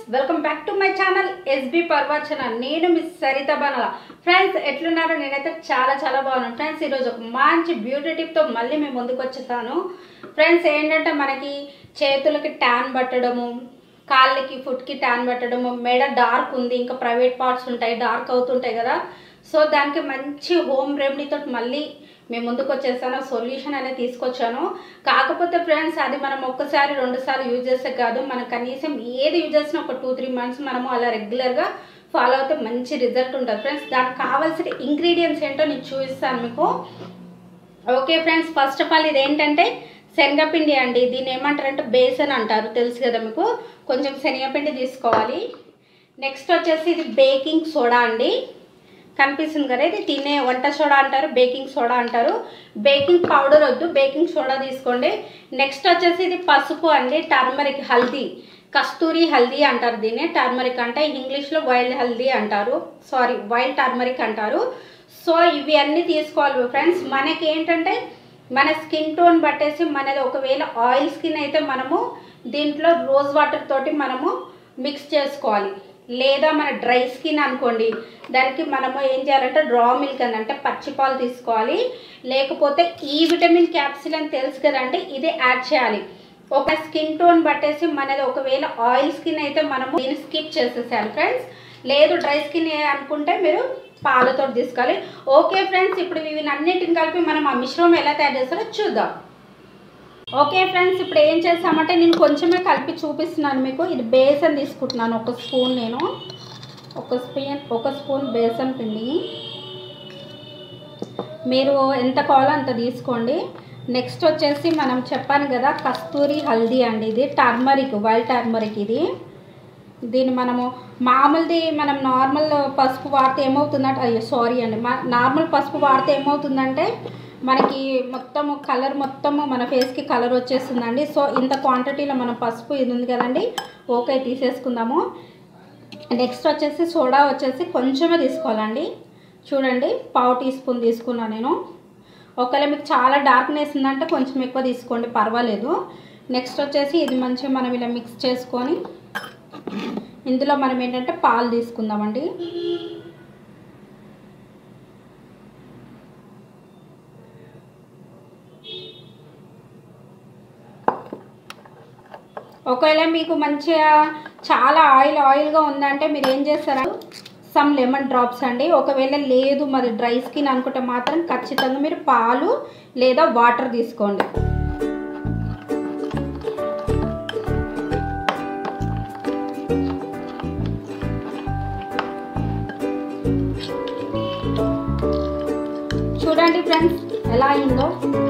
welcome back to my channel SB Parvachana నేను miss Saritha బనల friends ఎట్లున్నారు నేనైతే చాలా చాలా బాగున్నాను ఫ్రెండ్స్ ఈరోజు ఒక మంచి బ్యూటీ టిప్తో మళ్ళీ మేము ముందుకు వచ్చేసాను ఫ్రెండ్స్ ఏంటంటే మనకి చేతులకి ట్యాన్ పట్టడము కాళ్ళకి ఫుట్కి ట్యాన్ పెట్టడము మెడ డార్క్ ఉంది ఇంకా ప్రైవేట్ పార్ట్స్ ఉంటాయి డార్క్ అవుతుంటాయి కదా సో దానికి మంచి హోమ్ రెమెడీతో మళ్ళీ మేము ముందుకు వచ్చేసాను సొల్యూషన్ అనేది తీసుకొచ్చాను కాకపోతే ఫ్రెండ్స్ అది మనం ఒక్కసారి రెండు సార్లు యూజ్ చేస్తే కాదు మనం కనీసం ఏది యూజ్ చేసినా ఒక టూ త్రీ మంత్స్ మనము అలా రెగ్యులర్గా ఫాలో అవుతే మంచి రిజల్ట్ ఉంటుంది ఫ్రెండ్స్ దానికి కావాల్సిన ఇంగ్రీడియంట్స్ ఏంటో నేను చూపిస్తాను మీకు okay friends first of all ఇది ఏంటంటే శనగపిండి అండి దీన్ని ఏమంటారంటే బేసన్ అంటారు తెలుసు కదా మీకు కొంచెం శనగపిండి తీసుకోవాలి నెక్స్ట్ వచ్చేసి ఇది బేకింగ్ సోడా అండి కనిపిస్తుంది కదా ఇది తినే వంట సోడా అంటారు బేకింగ్ సోడా అంటారు బేకింగ్ పౌడర్ వద్దు బేకింగ్ సోడా తీసుకోండి నెక్స్ట్ వచ్చేసి ఇది పసుపు అండి టర్మరిక్ హల్దీ కస్తూరి హల్దీ అంటారు దీన్ని టర్మరిక్ అంటే ఇంగ్లీష్లో వైల్డ్ హల్దీ అంటారు సారీ వైల్డ్ టర్మరిక్ అంటారు సో ఇవి అన్నీ తీసుకోవాలి ఫ్రెండ్స్ మనకి ఏంటంటే మన స్కిన్ టోన్ పట్టేసి మనది ఒకవేళ ఆయిల్ స్కిన్ అయితే మనము దీంట్లో రోజ్ వాటర్ తోటి మనము మిక్స్ చేసుకోవాలి లేదా మన డ్రై స్కిన్ అనుకోండి దానికి మనము ఏం చేయాలంటే డ్రా మిల్క్ అని అంటే పచ్చి పాలు తీసుకోవాలి లేకపోతే ఈ విటమిన్ క్యాప్సిల్ అని తెలుసు కదండి ఇది యాడ్ చేయాలి ఒక స్కిన్ టోన్ పట్టేసి మనది ఒకవేళ ఆయిల్ స్కిన్ అయితే మనము దీన్ని స్కిప్ చేసేసాలి ఫ్రెండ్స్ లేదు డ్రై స్కిన్ అనుకుంటే మీరు పాలతో తీసుకోవాలి ఓకే ఫ్రెండ్స్ ఇప్పుడు ఇవి అన్నిటిని కలిపి మనం ఆ మిశ్రమం ఎలా తయారు చేస్తారో చూద్దాం ఓకే ఫ్రెండ్స్ ఇప్పుడు ఏం చేస్తామంటే నేను కొంచెమే కలిపి చూపిస్తున్నాను మీకు ఇది బేసన్ తీసుకుంటున్నాను ఒక స్పూన్ నేను ఒక స్పూన్ ఒక స్పూన్ బేసన్ పిండి మీరు ఎంత కావాలో అంత తీసుకోండి నెక్స్ట్ వచ్చేసి మనం చెప్పాను కదా కస్తూరి హల్దీ అండి ఇది టర్మరిక్ వైల్డ్ టర్మరిక్ ఇది దీన్ని మనము మామూలుది మనం నార్మల్ పసుపు వాడితే ఏమవుతుందంటే అయ్యో సారీ అండి మా నార్మల్ పసుపు వాడితే ఏమవుతుందంటే మనకి మొత్తము కలర్ మొత్తము మన ఫేస్కి కలర్ వచ్చేస్తుందండి సో ఇంత క్వాంటిటీలో మనం పసుపు ఇది ఉంది కదండి ఓకే తీసేసుకుందాము నెక్స్ట్ వచ్చేసి సోడా వచ్చేసి కొంచెమే తీసుకోవాలండి చూడండి పావు టీ స్పూన్ తీసుకున్నాను నేను ఒకవేళ మీకు చాలా డార్క్నెస్ ఉందంటే కొంచెం ఎక్కువ తీసుకోండి పర్వాలేదు నెక్స్ట్ వచ్చేసి ఇది మంచిగా మనం ఇలా మిక్స్ చేసుకొని ఇందులో మనం ఏంటంటే పాలు తీసుకుందామండి ఒకవేళ మీకు మంచిగా చాలా ఆయిల్ ఆయిల్గా ఉందంటే మీరు ఏం చేస్తారా సమ్ లెమన్ డ్రాప్స్ అండి ఒకవేళ లేదు మరి డ్రై స్కిన్ అనుకుంటే మాత్రం ఖచ్చితంగా మీరు పాలు లేదా వాటర్ తీసుకోండి చూడండి ఫ్రెండ్స్ ఎలా అయిందో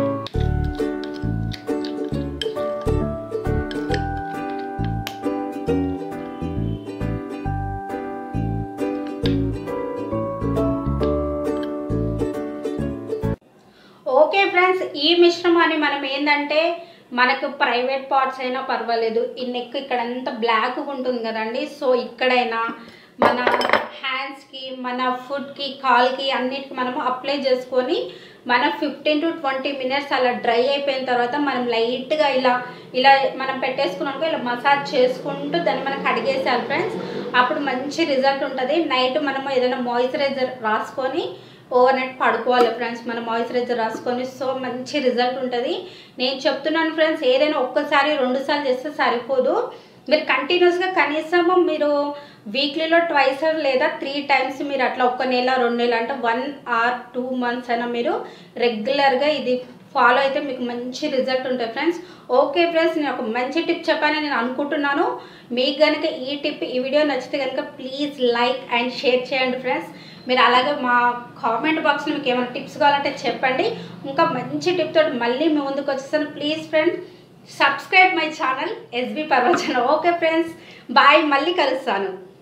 ఓకే ఫ్రెండ్స్ ఈ మిశ్రమాన్ని మనం ఏంటంటే మనకు ప్రైవేట్ పార్ట్స్ అయినా పర్వాలేదు ఈ నెక్ ఇక్కడంతా బ్లాక్ ఉంటుంది కదండి సో ఇక్కడైనా మన హ్యాండ్స్కి మన ఫుడ్కి కాల్కి అన్నిటికి మనము అప్లై చేసుకొని మనం ఫిఫ్టీన్ టు ట్వంటీ మినిట్స్ అలా డ్రై అయిపోయిన తర్వాత మనం లైట్గా ఇలా ఇలా మనం పెట్టేసుకున్నాక ఇలా మసాజ్ చేసుకుంటూ దాన్ని మనం కడిగేసాలి ఫ్రెండ్స్ అప్పుడు మంచి రిజల్ట్ ఉంటుంది నైట్ మనము ఏదైనా మాయిశ్చరైజర్ రాసుకొని ఓవర్ నైట్ పడుకోవాలి ఫ్రెండ్స్ మనం మాయిశ్చరైజర్ రాసుకొని సో మంచి రిజల్ట్ ఉంటుంది నేను చెప్తున్నాను ఫ్రెండ్స్ ఏదైనా ఒక్కసారి రెండు సార్లు చేస్తే సరిపోదు మీరు కంటిన్యూస్గా కనీసం మీరు వీక్లీలో ట్వైస్ లేదా త్రీ టైమ్స్ మీరు అట్లా ఒక్క నెల రెండు నెలలు అంటే వన్ ఆర్ టూ మంత్స్ అయినా మీరు రెగ్యులర్గా ఇది ఫాలో అయితే మీకు మంచి రిజల్ట్ ఉంటుంది ఫ్రెండ్స్ ఓకే ఫ్రెండ్స్ నేను ఒక మంచి టిప్ చెప్పానని నేను అనుకుంటున్నాను మీకు కనుక ఈ టిప్ ఈ వీడియో నచ్చితే కనుక ప్లీజ్ లైక్ అండ్ షేర్ చేయండి ఫ్రెండ్స్ మీరు అలాగే మా కామెంట్ బాక్స్లో మీకు ఏమైనా టిప్స్ కావాలంటే చెప్పండి ఇంకా మంచి టిప్ తోటి మళ్ళీ మీ ముందుకు వచ్చేస్తాను please friends subscribe my channel SB Parvachana okay friends bye మళ్ళీ కలుస్తాను